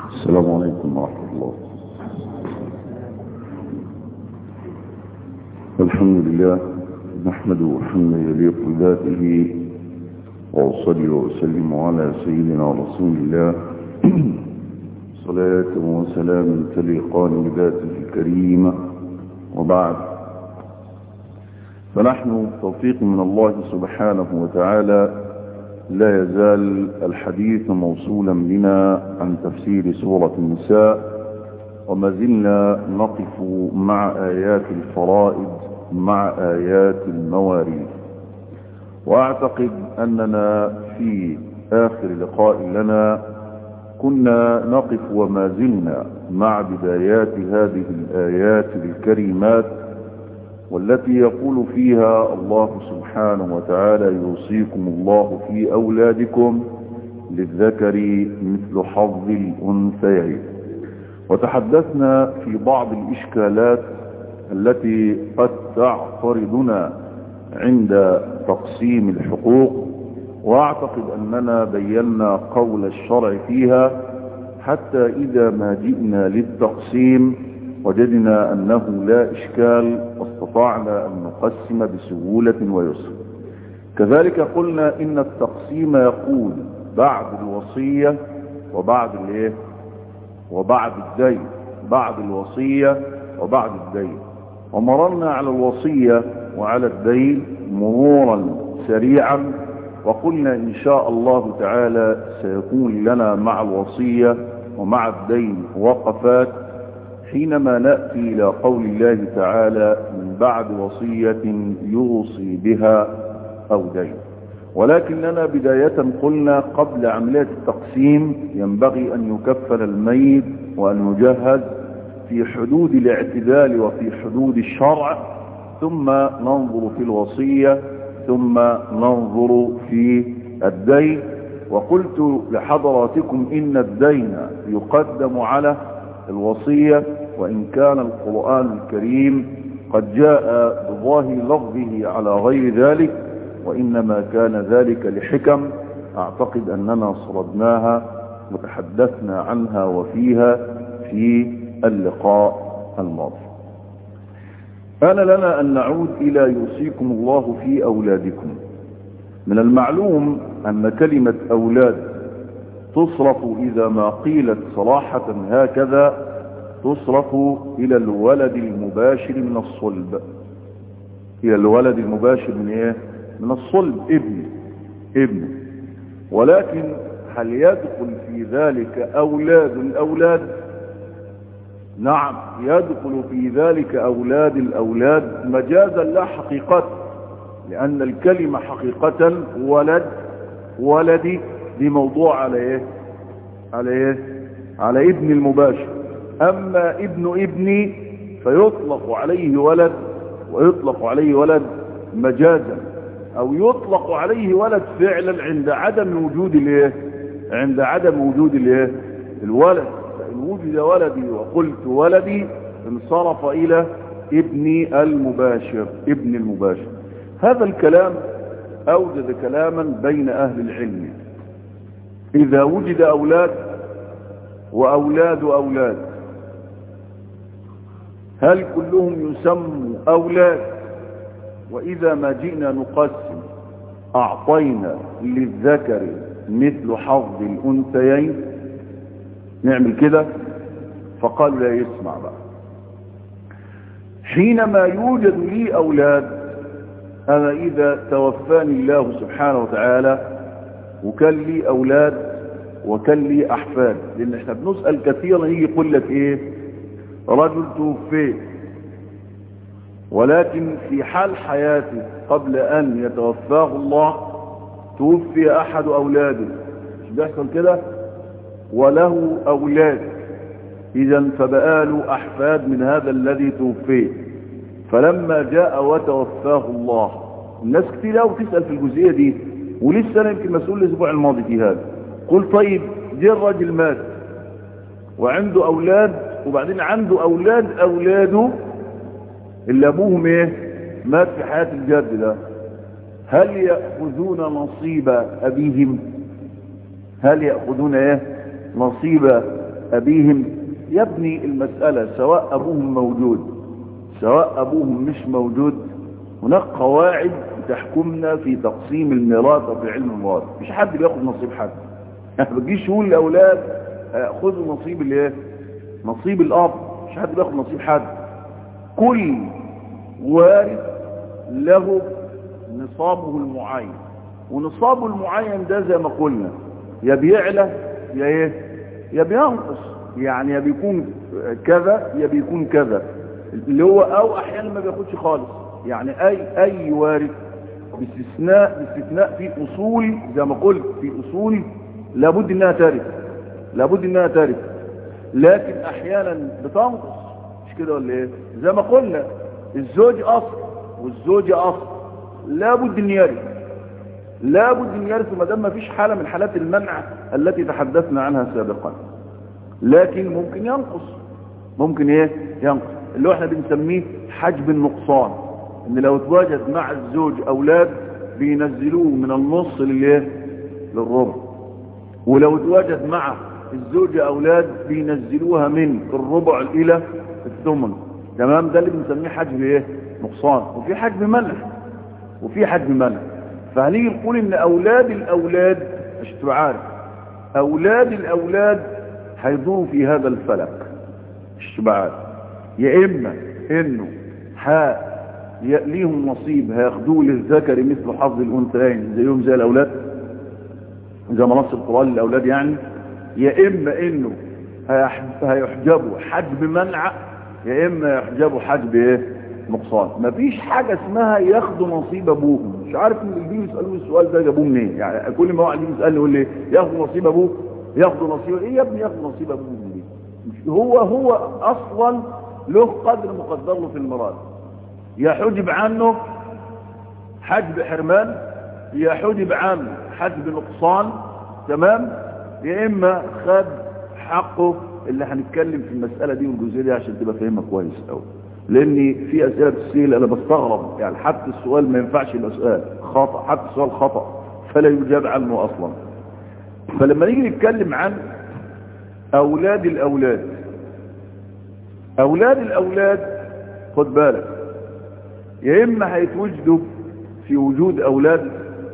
السلام عليكم ورحمة الله الحمد لله نحمده حمدا يليق بذاته وأصلي وأسلم على سيدنا رسول الله صلاة وسلام تليقان بذاته الكريمة وبعد فنحن توفيق من الله سبحانه وتعالى لا يزال الحديث موصولا بنا عن تفسير سورة النساء وما زلنا نقف مع آيات الفرائض مع آيات المواريث وأعتقد أننا في آخر لقاء لنا كنا نقف وما زلنا مع بدايات هذه الآيات الكريمات والتي يقول فيها الله سبحانه وتعالى يوصيكم الله في أولادكم للذكر مثل حظ الأنثيين وتحدثنا في بعض الإشكالات التي قد تعترضنا عند تقسيم الحقوق واعتقد أننا بينا قول الشرع فيها حتى إذا ما جئنا للتقسيم وجدنا أنه لا إشكال واستطعنا أن نقسم بسهولة ويسر كذلك قلنا إن التقسيم يقول بعد الوصية وبعد الايه وبعد الدين بعد الوصية وبعد الدين ومررنا على الوصية وعلى الدين مرورا سريعا وقلنا إن شاء الله تعالى سيكون لنا مع الوصية ومع الدين وقفات حينما نأتي إلى قول الله تعالى من بعد وصية يوصي بها أو دين ولكننا بداية قلنا قبل عملية التقسيم ينبغي أن يكفل الميت وأن يجهز في حدود الاعتدال وفي حدود الشرع ثم ننظر في الوصية ثم ننظر في الدين وقلت لحضراتكم إن الدين يقدم على الوصية وإن كان القرآن الكريم قد جاء بظاهر لفظه على غير ذلك وإنما كان ذلك لحكم أعتقد أننا صردناها وتحدثنا عنها وفيها في اللقاء الماضي أنا لنا أن نعود إلى يوصيكم الله في أولادكم من المعلوم أن كلمة أولاد تصرف إذا ما قيلت صراحة هكذا تصرف إلى الولد المباشر من الصلب إلى الولد المباشر من إيه؟ من الصلب ابن ابن ولكن هل يدخل في ذلك أولاد الأولاد نعم يدخل في ذلك أولاد الأولاد مجازا لا حقيقة لأن الكلمة حقيقة ولد ولدي دي موضوع على ايه على ايه على ابن المباشر اما ابن ابني فيطلق عليه ولد ويطلق عليه ولد مجازا او يطلق عليه ولد فعلا عند عدم وجود الايه عند عدم وجود الايه الولد فان وجد ولدي وقلت ولدي انصرف الى ابني المباشر ابن المباشر هذا الكلام اوجد كلاما بين اهل العلم إذا وجد أولاد وأولاد أولاد هل كلهم يسموا أولاد وإذا ما جئنا نقسم أعطينا للذكر مثل حظ الأنثيين نعمل كده فقال لا يسمع بقى حينما يوجد لي أولاد أنا إذا توفاني الله سبحانه وتعالى وكان لي اولاد وكان لي احفاد لان احنا بنسال كثيرا يجي يقول لك ايه رجل توفي ولكن في حال حياته قبل ان يتوفاه الله توفي احد اولاده مش بيحصل كده وله اولاد اذا فبقى له احفاد من هذا الذي توفي فلما جاء وتوفاه الله الناس كتير قوي بتسال في الجزئيه دي ولسه انا يمكن مسؤول الاسبوع الماضي في هذا قل طيب جه الراجل مات وعنده اولاد وبعدين عنده اولاد اولاده اللي ابوهم ايه مات في حياة الجد ده هل يأخذون نصيب ابيهم هل يأخذون ايه نصيب أبيهم يبني المسألة سواء أبوهم موجود سواء أبوهم مش موجود هناك قواعد تحكمنا في تقسيم الميراث وفي علم الميراث مش حد بياخد نصيب حد ما بتجيش تقول للاولاد خذوا نصيب الايه نصيب الاب مش حد بياخد نصيب حد كل وارث له نصابه المعين ونصابه المعين ده زي ما قلنا يا بيعلى يا ايه يا بينقص يعني يا بيكون كذا يا بيكون كذا اللي هو او احيانا ما بياخدش خالص يعني اي اي وارث باستثناء باستثناء في اصول زي ما قلت في اصول لابد انها ترث لابد انها ترث لكن احيانا بتنقص مش كده ولا ايه زي ما قلنا الزوج اصل والزوجه اصل لابد ان يرث لابد ان يرث ما دام ما فيش حاله من حالات المنع التي تحدثنا عنها سابقا لكن ممكن ينقص ممكن ايه ينقص اللي هو احنا بنسميه حجب النقصان ان لو اتواجد مع الزوج اولاد بينزلوه من النص للايه للربع ولو اتواجد مع الزوجة اولاد بينزلوها من الربع الى الثمن تمام ده اللي بنسميه حجب ايه نقصان وفي حجب منع وفي حجب منع فهنيجي نقول ان اولاد الاولاد مش تبقى عارف اولاد الاولاد هيدوروا في هذا الفلك مش تبقى عارف يا اما انه ها ليهم نصيب هياخدوه للذكر مثل حظ الانثيين زيهم زي الاولاد زي ما نص القران للاولاد يعني يا اما انه هيحجبوا حجب منع يا اما يحجبوا حجب ايه نقصان مفيش حاجه اسمها ياخدوا نصيب ابوهم مش عارف ان اللي بيجوا يسالوه السؤال ده جابوه منين يعني كل ما واحد يجي يسالني يقول لي ياخدوا نصيب ابوه ياخدوا نصيب ايه يا ابني ياخدوا نصيب ابوه منين هو هو اصلا له قدر مقدر له في الميراث يحجب عنه حجب حرمان يحجب عنه حجب نقصان تمام يا اما خد حقه اللي هنتكلم في المسألة دي والجزئية دي عشان تبقى فاهمها كويس قوي لان في اسئلة بتسئل انا بستغرب يعني حتى السؤال ما ينفعش يبقى سؤال خطأ حتى السؤال خطأ فلا يجاب عنه اصلا فلما نيجي نتكلم عن اولاد الاولاد اولاد الاولاد خد بالك يا اما هيتوجدوا في وجود اولاد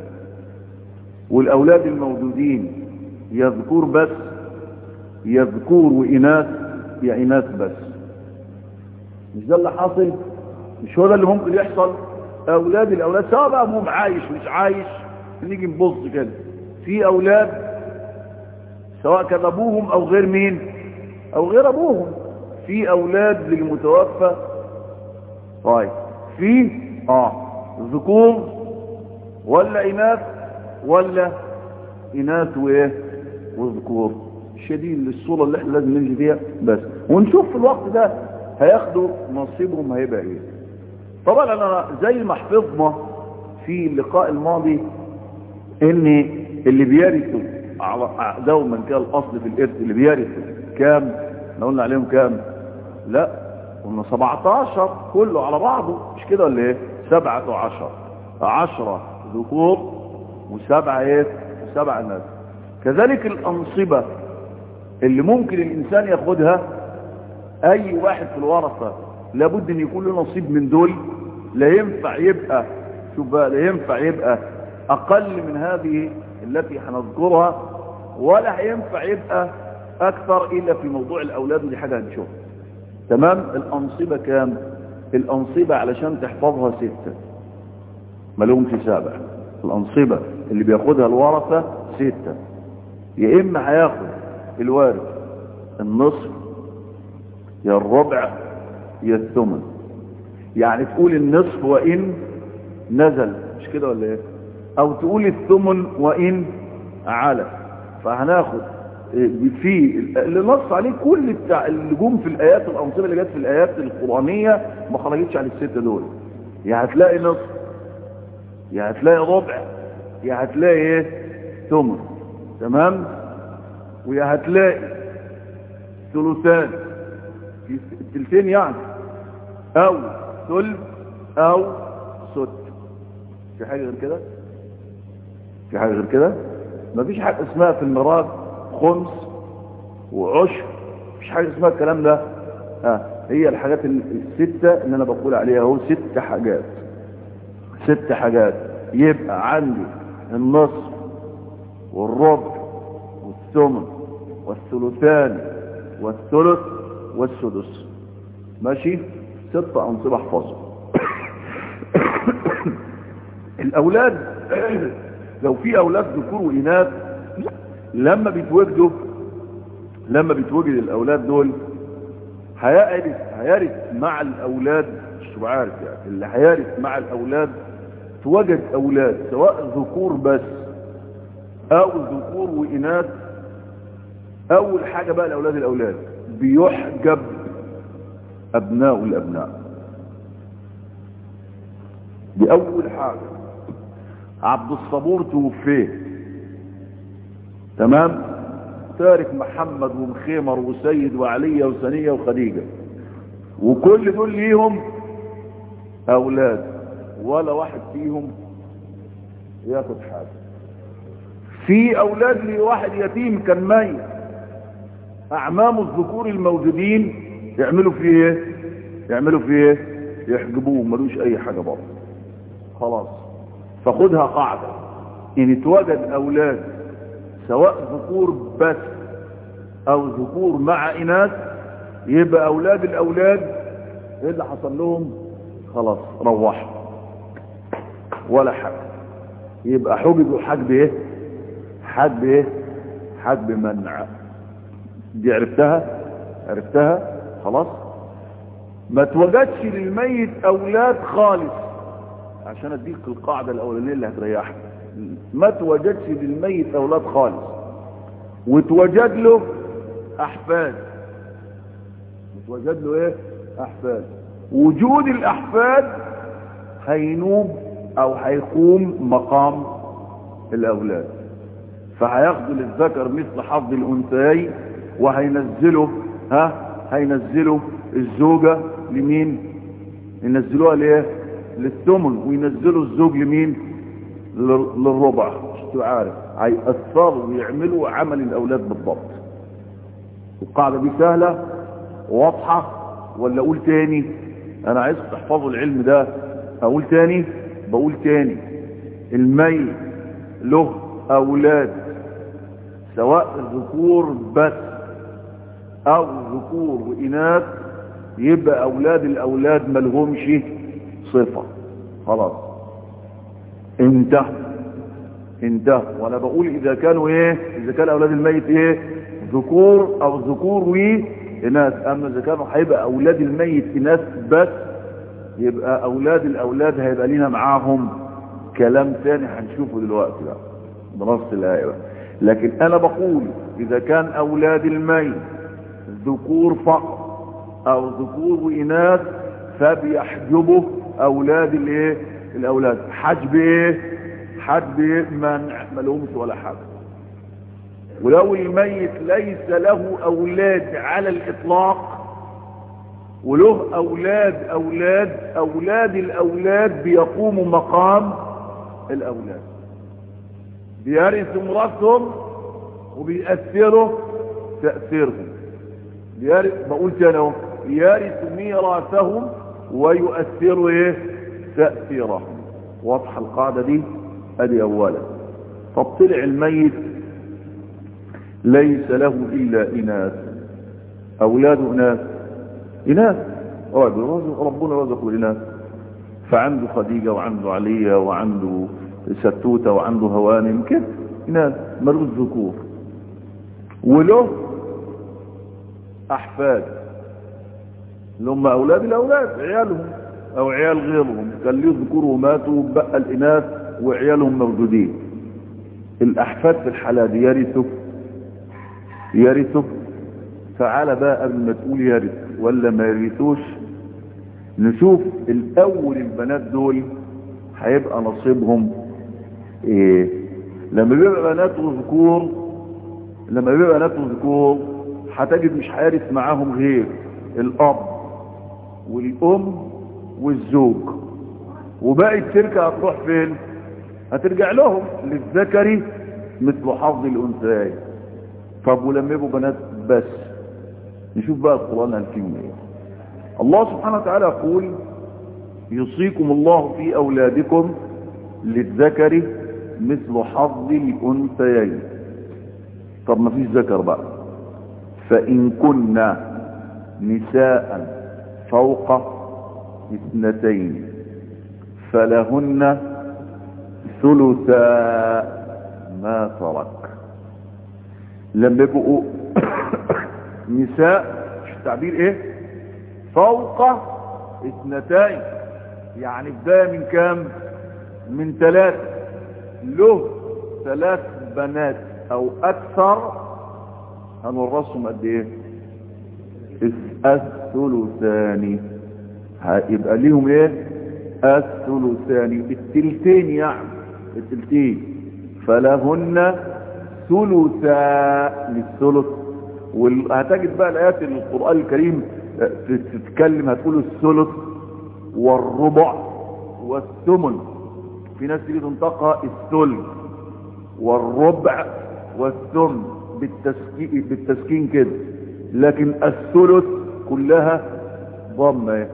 والاولاد الموجودين يذكور بس يذكور واناث يا اناث بس مش ده اللي حاصل مش هو ده اللي ممكن يحصل اولاد الاولاد سواء بقى ابوهم عايش مش عايش نيجي نبص كده في اولاد سواء كان ابوهم او غير مين او غير ابوهم في اولاد للمتوفى طيب في اه ذكور ولا اناث ولا اناث وايه وذكور شديد للصورة اللي احنا لازم نمشي فيها بس ونشوف في الوقت ده هياخدوا نصيبهم هيبقى ايه طبعا انا زي ما حفظنا في اللقاء الماضي ان اللي بيرثوا على دوما كان الاصل في الارث اللي بيرثوا كام احنا قلنا عليهم كام لا قلنا 17 كله على بعضه مش كده ولا ايه سبعة وعشر عشرة ذكور وسبعة ايه وسبعة ناس كذلك الانصبة اللي ممكن الانسان ياخدها اي واحد في الورثة لابد ان يكون له نصيب من دول لا ينفع يبقى شوف بقى لا ينفع يبقى اقل من هذه التي هنذكرها ولا هينفع يبقى اكثر الا في موضوع الاولاد ودي حاجة هنشوفها تمام الانصبة كام الانصبة علشان تحفظها ستة ما لهمش سابع الانصبة اللي بياخدها الورثة ستة يا اما هياخد الوارث النصف يا الربع يا الثمن يعني تقول النصف وان نزل مش كده ولا ايه او تقول الثمن وان على فهناخد في اللي نص عليه كل بتاع اللي جم في الايات الانصبه اللي جت في الايات القرانيه ما خرجتش عن السته دول يا هتلاقي نصف يا هتلاقي ربع يا هتلاقي ايه ثمن تمام ويا هتلاقي ثلثان التلتين يعني او ثلث او ست في حاجه غير كده في حاجه غير كده مفيش حاجه اسمها في الميراث خمس وعشر مفيش حاجة اسمها الكلام ده آه. هي الحاجات الستة اللي انا بقول عليها اهو ست حاجات ست حاجات يبقى عندي النصف والربع والثمن والثلثان والثلث والسدس ماشي ست انصبة احفظهم الاولاد لو في اولاد ذكور واناث لما بيتوجدوا لما بيتوجد الاولاد دول هيرث هيرث مع الاولاد مش عارف يعني اللي هيرث مع الاولاد توجد اولاد سواء ذكور بس او ذكور واناث اول حاجة بقى الاولاد الاولاد بيحجب ابناء الابناء دي اول حاجة عبد الصبور توفيه تمام تارك محمد ومخيمر وسيد وعلية وسنية وخديجة وكل دول ليهم اولاد ولا واحد فيهم ياخد حاجة في اولاد لي واحد يتيم كان ميت اعمام الذكور الموجودين يعملوا فيه ايه يعملوا فيه ايه يحجبوه ملوش اي حاجة برضه خلاص فخدها قاعدة ان اتوجد اولاد سواء ذكور بس او ذكور مع اناث يبقى اولاد الاولاد ايه اللي حصل لهم خلاص روحوا ولا حاجة يبقى حجبوا حجب ايه حجب ايه حجب منع دي عرفتها عرفتها خلاص ما توجدش للميت اولاد خالص عشان اديك القاعدة الاولانية اللي هتريحك ما توجدش للميت اولاد خالص وتوجد له احفاد وتوجد له ايه احفاد وجود الاحفاد هينوب او هيقوم مقام الاولاد فهياخدوا للذكر مثل حظ الانثيين وهينزلوا ها هينزلوا الزوجة لمين ينزلوها ليه للثمن وينزلوا الزوج لمين للربع مش عارف هيأثروا ويعملوا عمل الاولاد بالضبط القاعدة دي سهلة واضحة ولا اقول تاني انا عايز تحفظوا العلم ده اقول تاني بقول تاني الميت له اولاد سواء ذكور بس او ذكور واناث يبقى اولاد الاولاد ملهمش صفة خلاص انتهى انتهى وانا بقول اذا كانوا ايه اذا كان اولاد الميت ايه ذكور او ذكور واناث اما اذا كانوا هيبقى اولاد الميت اناث بس يبقى اولاد الاولاد هيبقى لنا معاهم كلام تاني هنشوفه دلوقتي بقى بنص الايه بقى لكن انا بقول اذا كان اولاد الميت ذكور فقط او ذكور واناث فبيحجبه اولاد الايه الاولاد حجب ايه حجب إيه؟ منع ملهمش ولا حاجه ولو الميت ليس له اولاد على الاطلاق وله اولاد اولاد اولاد الاولاد بيقوموا مقام الاولاد بيرثوا مراتهم وبيأثروا تأثيرهم بيرث بقول تاني اهو يرث ميراثهم ويؤثر ايه تأثيرهم واضحة القاعدة دي ادي اولا طب طلع الميت ليس له الا اناث اولاد اناث اناث ربنا رزق الاناث فعنده خديجة وعنده علية وعنده ستوتة وعنده هوانم كده اناث ملوش ذكور وله احفاد اللي هم اولاد الاولاد عيالهم او عيال غيرهم كان ليه ذكور وماتوا بقى الاناث وعيالهم موجودين الاحفاد في الحالة دي يرثوا يرثوا تعالى بقى قبل ما تقول يرث ولا ما يرثوش نشوف الاول البنات دول هيبقى نصيبهم ايه لما بيبقى بنات وذكور لما بيبقى بنات وذكور هتجد مش هيرث معاهم غير الاب والام والزوج وباقي التركة هتروح فين هترجع لهم للذكري مثل حظ الانثيين طب ولما يبقوا بنات بس نشوف بقى القرآن قال فيهم ايه الله سبحانه وتعالى يقول يوصيكم الله في أولادكم للذكر مثل حظ الأنثيين طب ما فيش ذكر بقى فإن كنا نساء فوق اثنتين فلهن ثلثا ما ترك لما يبقوا نساء مش التعبير ايه فوق اثنتين يعني بداية من كام من ثلاثة له ثلاث بنات او اكثر هنورثهم قد ايه الثلثان هيبقى ليهم ايه الثلثان التلتين يعني التلتين فلهن ثلثا للثلث وهتجد بقى الايات القران الكريم تتكلم هتقول الثلث والربع والثمن في ناس تيجي تنطقها الثلث والربع والثمن بالتسكين, بالتسكين كده لكن الثلث كلها ضمه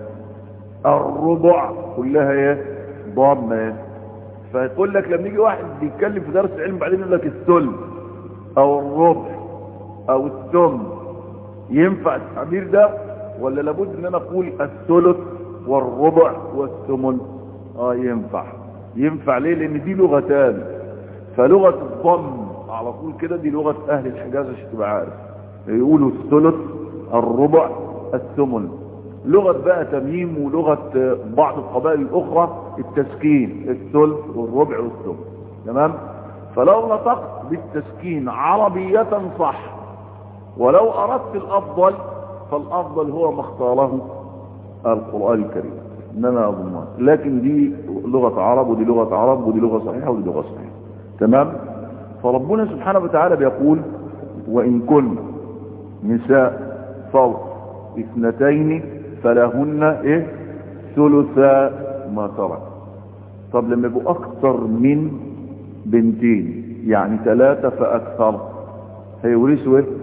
الربع كلها ايه ضمه ايه فيقول لك لما يجي واحد بيتكلم في درس علم بعدين يقول لك الثلث او الربع او الثمن ينفع التعبير ده ولا لابد ان انا اقول الثلث والربع والثمن اه ينفع ينفع ليه لان دي لغتان فلغة الضم على طول كده دي لغة اهل الحجاز عشان تبقى عارف يقولوا الثلث الربع الثمن لغة بقى تمييم ولغة بعض القبائل الاخرى التسكين الثلث والربع والثمن تمام فلو نطقت بالتسكين عربية صح ولو اردت الافضل فالافضل هو ما اختاره القرآن الكريم انما اظنها لكن دي لغة عرب ودي لغة عرب ودي لغة صحيحة ودي لغة صحيحة تمام فربنا سبحانه وتعالى بيقول وان كن نساء فوق اثنتين فلهن ايه ثلثا ما ترك طب لما يبقوا اكثر من بنتين يعني ثلاثة فاكثر هيورثوا ايه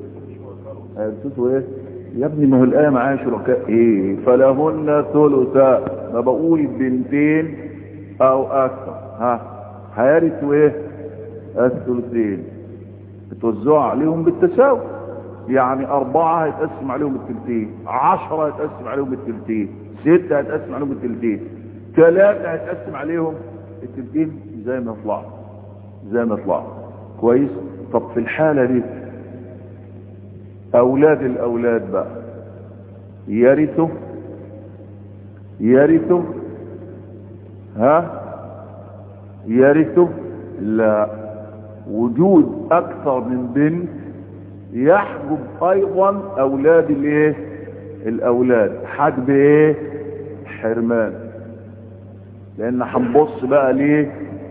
هيورثوا ايه يا ابني ما هو الآية معايا شركاء ايه فلهن ثلثا ما بقول بنتين او اكثر ها هيرثوا ايه الثلثين بتوزعوا عليهم بالتساوي يعني اربعة هيتقسم عليهم التلتين عشرة هيتقسم عليهم التلتين ستة هيتقسم عليهم التلتين ثلاثة هيتقسم عليهم التلتين زي ما يطلعوا زي ما يطلعوا كويس طب في الحالة دي اولاد الاولاد بقى يرثوا يرثوا ها يرثوا لا وجود اكثر من بنت يحجب ايضا اولاد الايه الاولاد حجب ايه حرمان لان هنبص بقى ليه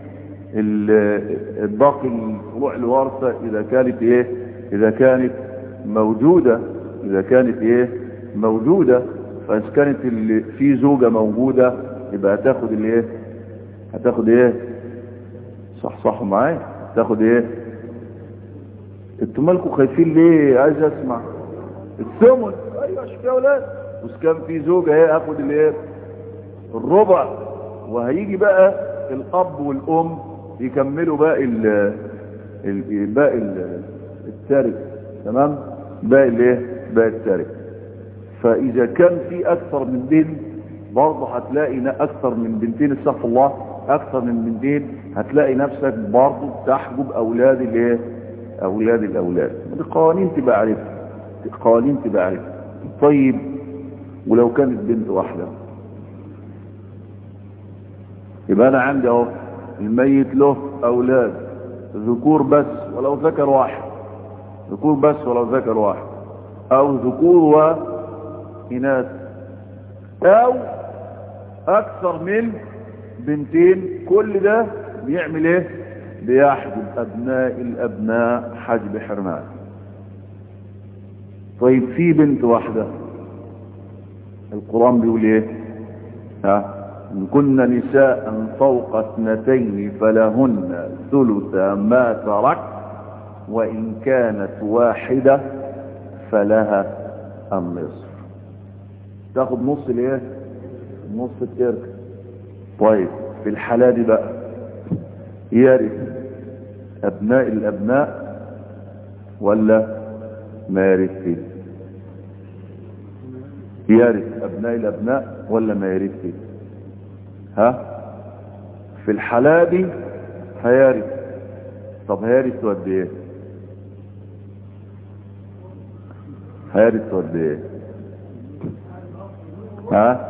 الباقي الفروع الوارثه اذا كانت ايه اذا كانت موجودة اذا كانت ايه موجودة فاذا كانت اللي في زوجة موجودة يبقى هتاخد الايه هتاخد ايه صح صح معايا تاخد ايه انتوا مالكوا خايفين ليه عايز اسمع الثمن ايوه عشان في اولاد بس كان في زوجة ايه هاخد الايه الربع وهيجي بقى الاب والام يكملوا باقي ال باقي التارك تمام باقي الايه باقي التارك فاذا كان في اكثر من بنت برضه هتلاقي اكثر من بنتين استغفر الله اكثر من بنتين هتلاقي نفسك برضه تحجب اولاد الايه اولاد الاولاد دي قوانين تبقى عارفها قوانين تبقى عارفها طيب ولو كانت بنت واحده يبقى انا عندي اهو الميت له اولاد ذكور بس ولو ذكر واحد ذكور بس ولو ذكر واحد او ذكور واناث او اكثر من بنتين كل ده بيعمل ايه بيحجب ابناء الابناء حجب حرمان طيب في بنت واحدة القرآن بيقول ايه ها إن كن نساء فوق اثنتين فلهن ثلث ما ترك وإن كانت واحدة فلها النصف تاخد نص الايه نص التركه طيب في الحالة دي بقى يرث ابناء الابناء ولا ما يرث يرث ابناء الابناء ولا ما يرث ها في الحالة دي هيرث طب هيرث قد ايه هيرث قد ايه ها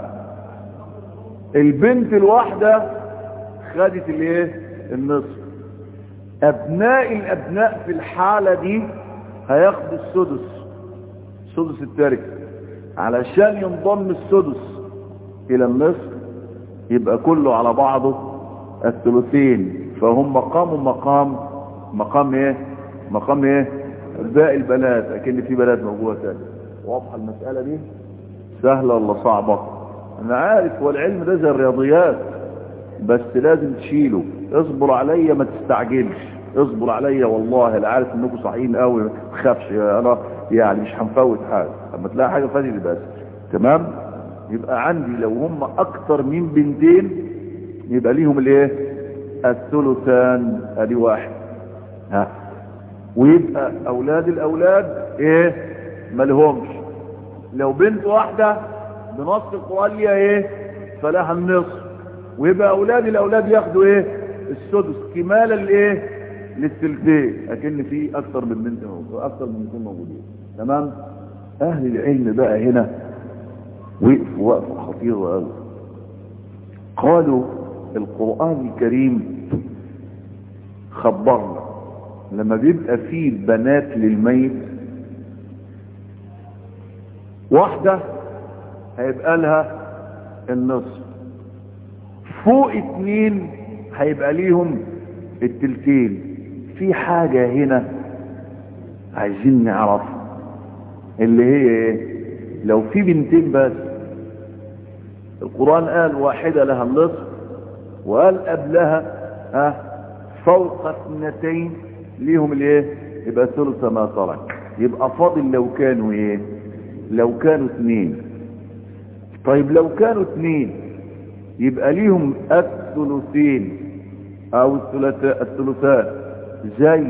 البنت الواحدة خدت الايه النصف ابناء الابناء في الحالة دي هياخدوا السدس سدس التركة علشان ينضم السدس الى النصف يبقى كله على بعضه الثلثين فهم مقام مقام مقام ايه مقام ايه باقي البنات اكن في بنات موجوده تاني واضحه المساله دي سهله ولا صعبه انا عارف والعلم ده زي الرياضيات بس لازم تشيله اصبر عليا ما تستعجلش اصبر عليا والله انا عارف انكم صحيين قوي ما تخافش انا يعني مش هنفوت حاجه اما تلاقي حاجه فاتت بس تمام يبقى عندي لو هم اكتر من بنتين يبقى ليهم الايه الثلثان ادي واحد ها ويبقى اولاد الاولاد ايه مالهمش لو بنت واحده بنص القران ليها ايه فلها النصف ويبقى اولاد الاولاد ياخدوا ايه السدس كمالا لايه للثلثين اكن في اكتر من بنت موجود اكتر من بنتين موجودين تمام اهل العلم بقى هنا وقفوا وقفه خطيره قوي قالوا القران الكريم خبرنا لما بيبقى فيه بنات للميت واحده هيبقى لها النصف فوق اتنين هيبقى ليهم التلتين في حاجة هنا عايزين نعرفها اللي هي ايه لو في بنتين بس القرآن قال واحدة لها النصف وقال قبلها ها فوق اثنتين ليهم الايه يبقى ثلث ما ترك يبقى فاضل لو كانوا ايه لو كانوا اثنين طيب لو كانوا اثنين يبقى ليهم الثلثين او الثلثان زي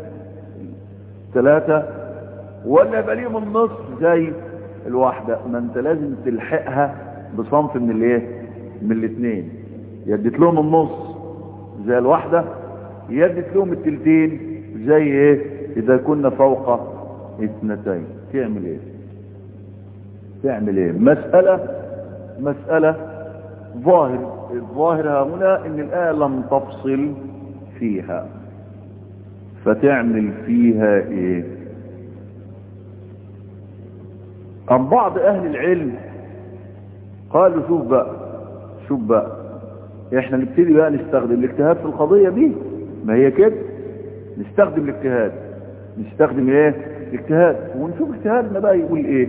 ثلاثة ولا يبقى ليهم النصف زي الواحدة ما انت لازم تلحقها بصنف من الايه من الاثنين يدت لهم النص زي الواحدة يدت لهم التلتين زي ايه اذا كنا فوق اثنتين تعمل ايه تعمل ايه مسألة مسألة ظاهر الظاهر هنا ان الآية لم تفصل فيها فتعمل فيها ايه عن بعض اهل العلم قالوا شوف بقى شوف بقى احنا نبتدي بقى نستخدم الاجتهاد في القضية دي ما هي كده نستخدم الاجتهاد نستخدم ايه الاجتهاد ونشوف اجتهادنا بقى يقول ايه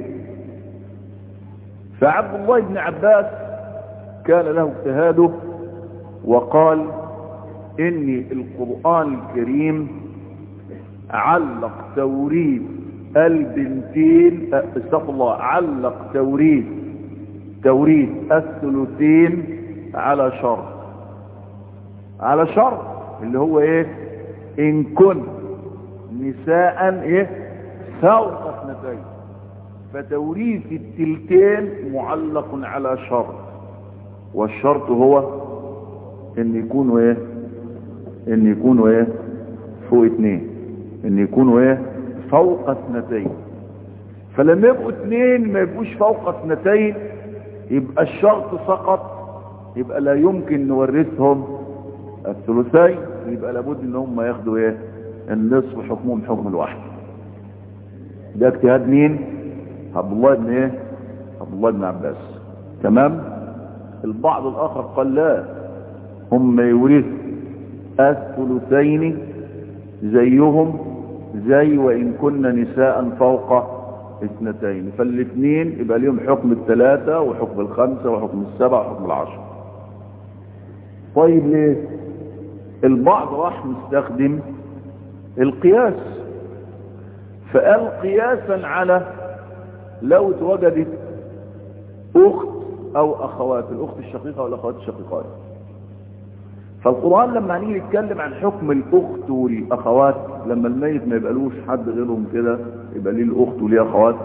فعبد الله بن عباس كان له اجتهاده وقال ان القرآن الكريم علق توريث البنتين استغفر الله علق توريث توريث الثلثين على شرط على شرط اللي هو ايه ان كن نساء ايه فوق اثنتين فتوريث التلتين معلق على شرط والشرط هو ان يكونوا ايه ان يكونوا ايه فوق اتنين ان يكونوا ايه فوق اثنتين فلما يبقوا اتنين ما يبقوش فوق اثنتين يبقى الشرط سقط يبقى لا يمكن نورثهم الثلثين يبقى لابد ان هم ياخدوا ايه النصف حكمهم حكم الواحد ده اجتهاد مين عبد الله بن ايه عبد الله بن عباس تمام البعض الاخر قال لا هم يورثوا الثلثين زيهم زي وان كنا نساء فوق اثنتين فالاثنين يبقى ليهم حكم الثلاثة وحكم الخمسة وحكم السبعة وحكم العشرة طيب ليه البعض راح مستخدم القياس فقال قياسا على لو اتوجدت اخت او اخوات الاخت الشقيقة والاخوات الشقيقات فالقرآن لما نيجي نتكلم عن حكم الاخت والاخوات لما الميت ما يبقالوش حد غيرهم كده يبقى ليه الاخت وليه اخوات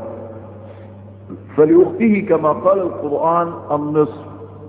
فلأخته كما قال القرآن النصف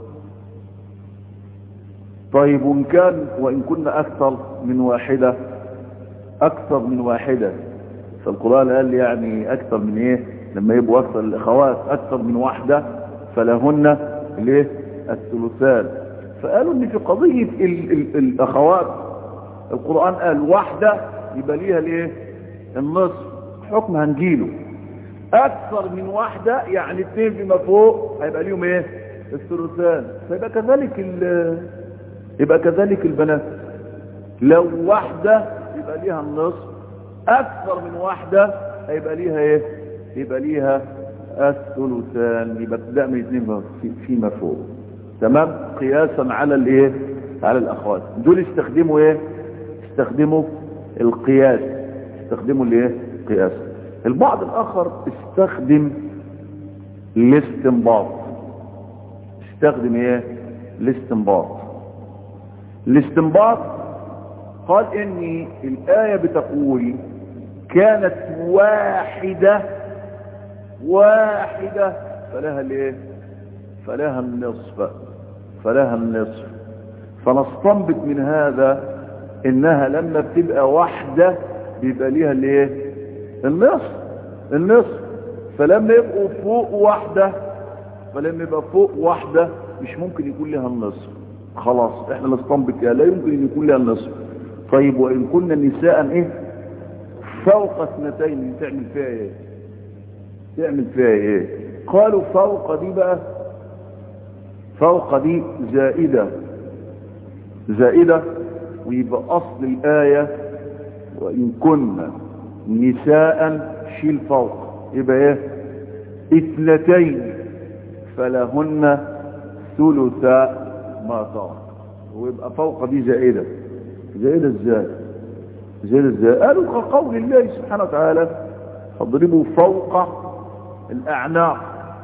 طيب وإن كان وإن كنا أكثر من واحدة أكثر من واحدة فالقرآن قال يعني أكثر من إيه لما يبقوا أكثر الأخوات أكثر من واحدة فلهن ليه الثلثان فقالوا ان في قضية ال ال الأخوات القرآن قال واحدة يبقى ليها ليه النصف حكم هنجيله اكثر من واحدة يعني اثنين فيما فوق هيبقى ليهم ايه الثلثان فيبقى كذلك يبقى كذلك البنات لو واحدة يبقى ليها النصف اكثر من واحدة هيبقى ليها ايه يبقى ليها الثلثان يبقى تبدأ من اثنين فيما فوق تمام قياسا على الايه على الاخوات دول استخدموا ايه استخدموا القياس استخدموا الايه قياس البعض الاخر استخدم الاستنباط استخدم ايه الاستنباط الاستنباط قال ان الايه بتقول كانت واحده واحده فلها الايه فلها النصف فلها النصف فنستنبط من هذا انها لما بتبقى واحدة بيبقى ليها الايه النصف النصف فلما يبقوا فوق واحدة فلما يبقى فوق واحدة مش ممكن يكون لها النصف خلاص احنا نستنبط لا يمكن ان يكون لها النصف طيب وان كنا نساء ايه فوق اثنتين تعمل فيها ايه تعمل فيها ايه قالوا فوق دي بقى فوق دي زائدة زائدة ويبقى أصل الآية وإن كنا نساء شيل فوق يبقى ايه اثنتين فلهن ثلثا ما ترك ويبقى فوق دي زائدة زائدة ازاي زائدة ازاي قالوا كقول الله سبحانه وتعالى فاضربوا فوق الأعناق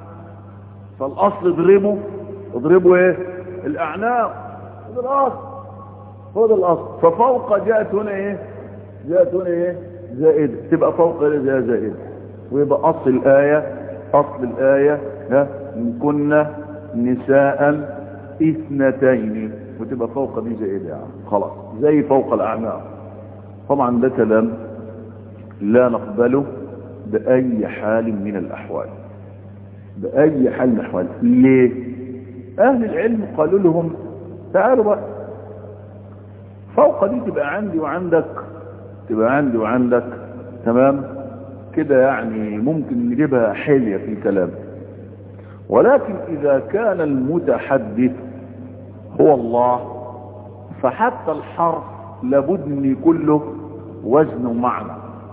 فالأصل اضربوا اضربوا ايه الاعناق هذا الاصل هذا الاصل ففوق جاءت هنا ايه جاءت هنا ايه زائدة تبقى فوق زي زائدة ويبقى اصل الاية اصل الاية ها ان كنا نساء اثنتين وتبقى فوق دي زائدة يعني خلاص زي فوق الاعناق طبعا ده كلام لا نقبله باي حال من الاحوال باي حال من الاحوال ليه اهل العلم قالوا لهم تعالوا بقى فوق دي تبقى عندي وعندك تبقى عندي وعندك تمام كده يعني ممكن نجيبها حلية في الكلام ولكن اذا كان المتحدث هو الله فحتى الحرف لابد ان يكون له وزن ومعنى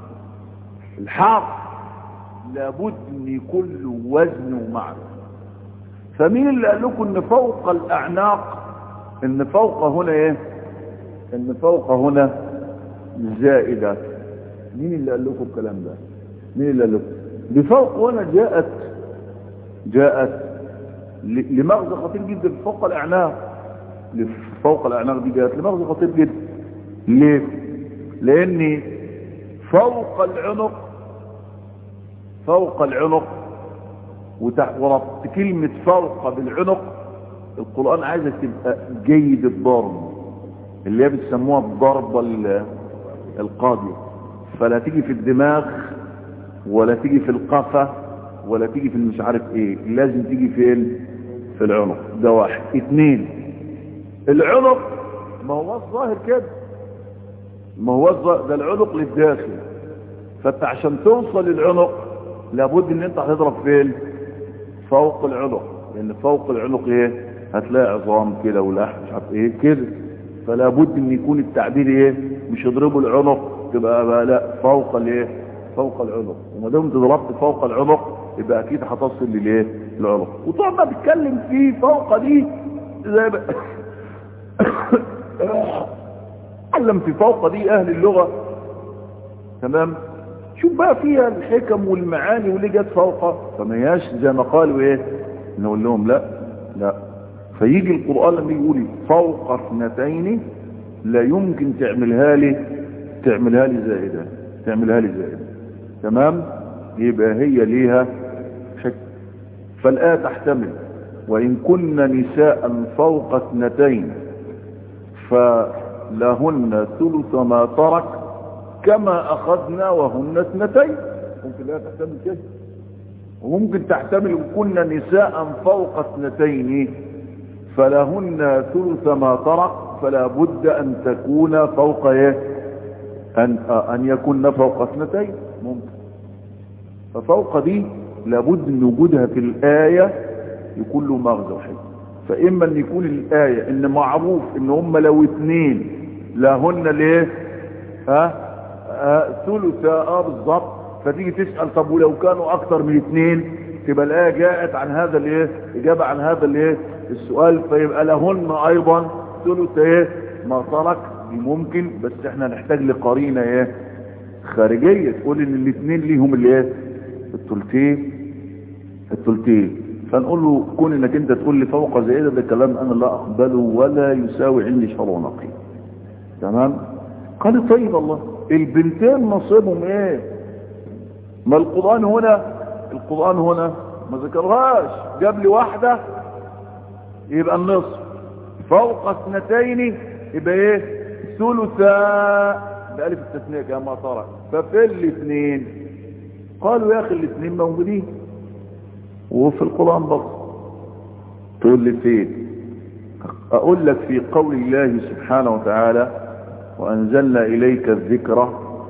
الحرف لابد ان يكون له وزن ومعنى فمين اللي قال لكم ان فوق الاعناق ان فوق هنا ايه ان فوق هنا زائدة مين اللي قال لكم الكلام ده مين اللي قال لكم بفوق هنا جاءت جاءت لمغزى خطير جدا فوق الاعناق فوق الاعناق دي جاءت لمغزى خطير جدا ليه لان فوق العنق فوق العنق وربط كلمة فوق بالعنق القرآن عايزك تبقى جيد الضرب اللي هي بتسموها الضربة القاضية فلا تيجي في الدماغ ولا تيجي في القفا ولا تيجي في مش عارف ايه لازم تيجي فين في العنق ده واحد اتنين العنق ما هو الظاهر كده ما هو الظاهر ده العنق للداخل فانت عشان توصل للعنق لابد ان انت هتضرب فين فوق العنق لان فوق العنق ايه هتلاقي عظام كده ولحم مش عارف ايه كده فلا بد ان يكون التعبير ايه مش يضربوا العنق تبقى بقى لا فوق الايه فوق العنق وما دام انت ضربت فوق العنق يبقى اكيد هتصل للايه العنق وتقعد بقى تتكلم في فوق دي زي بقى علم في فوق دي اهل اللغه تمام شوف بقى فيها الحكم والمعاني واللي جت فوق فما هياش زي ما قالوا ايه نقول لهم لا لا فيجي القرآن لما يقول فوق اثنتين لا يمكن تعملها لي تعملها لي زائدة تعملها لي زائدة تمام يبقى هي ليها شك فالآية تحتمل وإن كن نساء فوق اثنتين فلهن ثلث ما ترك كما أخذنا وهن اثنتين ممكن لا تحتمل كده وممكن تحتمل إن كن نساء فوق اثنتين فلهن ثلث ما ترك فلا بد أن تكون فوق ايه أن, أن يكون فوق اثنتين ممكن ففوق دي لابد من وجودها في الآية يكون له مغزى وحيد فإما أن يكون الآية إن معروف إن هم لو اثنين لهن ليه ها ثلث اه بالظبط فتيجي تسأل طب ولو كانوا أكثر من اثنين تبقى الآية جاءت عن هذا الايه إجابة عن هذا الايه السؤال فيبقى لهن أيضا ثلث ايه ما ترك دي ممكن بس احنا نحتاج لقرينة ايه خارجية تقول ان الاثنين ليهم الايه الثلثين الثلثين فنقول له كون انك انت تقول لي فوق زائده ده كلام انا لا اقبله ولا يساوي عندي شرع نقي تمام قال طيب الله البنتين نصيبهم ايه ما القرآن هنا القرآن هنا ما ذكرهاش جاب لي واحدة يبقى النصف فوق اثنتين يبقى ايه ثلثا بألف التثنية كما ترى ففي الاثنين قالوا يا اخي الاثنين موجودين وفي القرآن برضه تقول لي فين اقول لك في قول الله سبحانه وتعالى وانزلنا اليك الذكر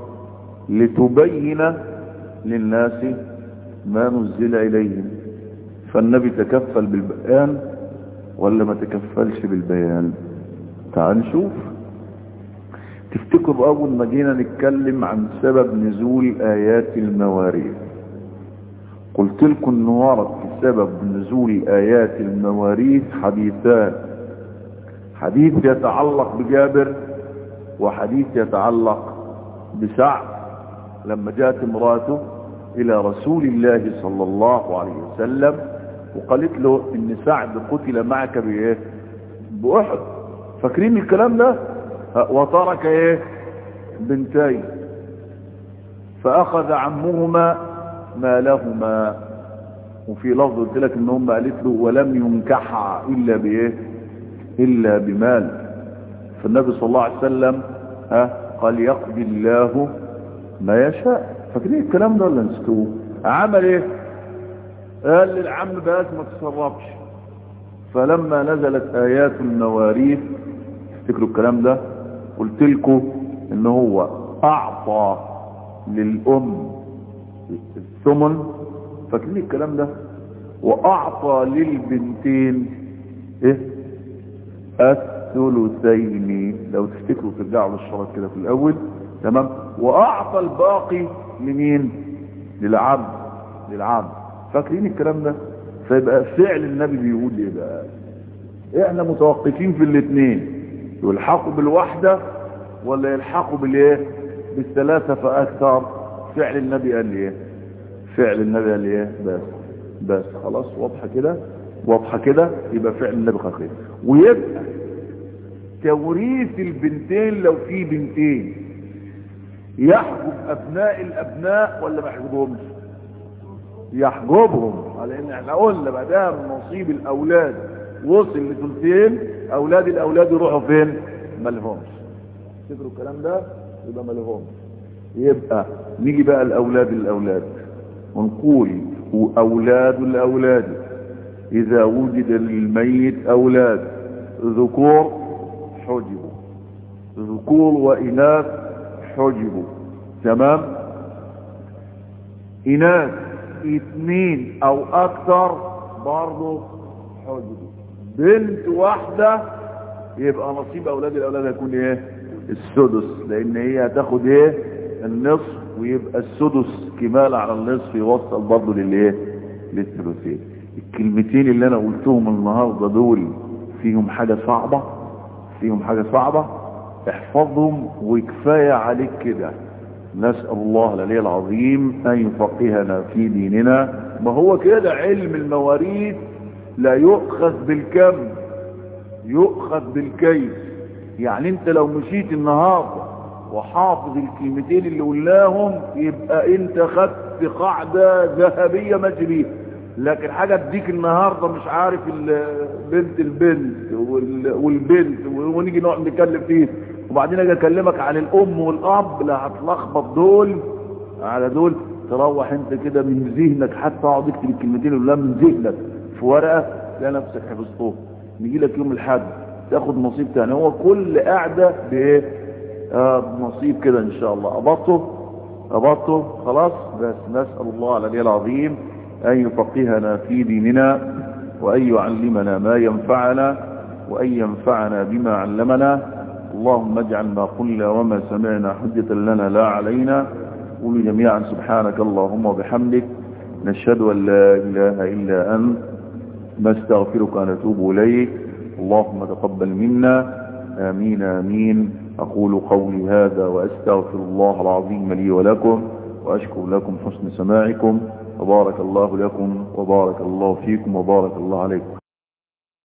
لتبين للناس ما نزل اليهم فالنبي تكفل بالبيان ولا ما تكفلش بالبيان تعال نشوف تفتكروا اول ما جينا نتكلم عن سبب نزول ايات المواريث قلت لكم ان ورد في سبب نزول ايات المواريث حديثان حديث يتعلق بجابر وحديث يتعلق بسعد لما جاءت امراته الى رسول الله صلى الله عليه وسلم وقالت له ان سعد قتل معك بايه باحد فاكرين الكلام ده وترك ايه بنتين فاخذ عمهما مالهما وفي لفظ قلت لك ان هم قالت له ولم ينكح الا بايه الا بمال فالنبي صلى الله عليه وسلم ها قال يقضي الله ما يشاء فاكرين الكلام ده ولا نسيتوه عمل ايه قال للعم بس ما تصرفش فلما نزلت ايات المواريث تفتكروا الكلام ده قلت لكم ان هو اعطى للام الثمن فاكرين الكلام ده واعطى للبنتين ايه الثلثين لو تفتكروا ترجعوا للشرط كده في الاول تمام واعطى الباقي لمين للعبد للعبد فاكرين الكلام ده فيبقى فعل النبي بيقول ايه بقى احنا متوقفين في الاثنين يلحقوا بالوحدة ولا يلحقوا بالايه بالثلاثة فاكثر فعل النبي قال لي ايه فعل النبي قال لي ايه بس بس خلاص واضحة كده واضحة كده يبقى فعل النبي خير ويبقى توريث البنتين لو في بنتين يحجب ابناء الابناء ولا ما يحجبهمش يحجبهم على ان احنا قلنا ما دام نصيب الاولاد وصل لثلثين اولاد الاولاد يروحوا فين ما لهمش تفتكروا الكلام ده يبقى ما لهمش يبقى نيجي بقى الاولاد الاولاد ونقول اولاد الاولاد اذا وجد للميت اولاد ذكور حجبوا ذكور واناث حجبوا تمام اناث اثنين او اكثر برضه حجبوا بنت واحدة يبقى نصيب اولاد الاولاد هيكون ايه السدس لان هي هتاخد ايه النصف ويبقى السدس كمال على النصف يوصل برضه للايه للثلثين الكلمتين اللي انا قلتهم النهارده دول فيهم حاجة صعبة فيهم حاجة صعبة احفظهم وكفاية عليك كده نسأل الله العلي العظيم أن يفقهنا في ديننا ما هو كده علم المواريث لا يؤخذ بالكم يؤخذ بالكيف يعني انت لو مشيت النهارده وحافظ الكلمتين اللي قلناهم يبقى انت خدت قاعدة ذهبية ماشي بيها لكن حاجة تديك النهاردة مش عارف بنت البنت والبنت ونيجي نقعد نتكلم فيه وبعدين اجي اكلمك عن الام والاب لا هتلخبط دول على دول تروح انت كده من ذهنك حتى اقعد اكتب الكلمتين اللي من ذهنك في ورقة تلاقي نفسك حفظتهم نيجي لك يوم الحد تاخد نصيب تاني هو كل قاعدة بايه آه نصيب كده ان شاء الله ابطه ابطه خلاص بس نسأل الله العلي العظيم ان يفقهنا في ديننا وان يعلمنا ما ينفعنا وان ينفعنا بما علمنا اللهم اجعل ما قلنا وما سمعنا حجة لنا لا علينا قولوا جميعا سبحانك اللهم وبحمدك نشهد ان لا اله الا انت نستغفرك ونتوب اليك اللهم تقبل منا آمين آمين أقول قولي هذا وأستغفر الله العظيم لي ولكم وأشكر لكم حسن سماعكم وبارك الله لكم وبارك الله فيكم وبارك الله عليكم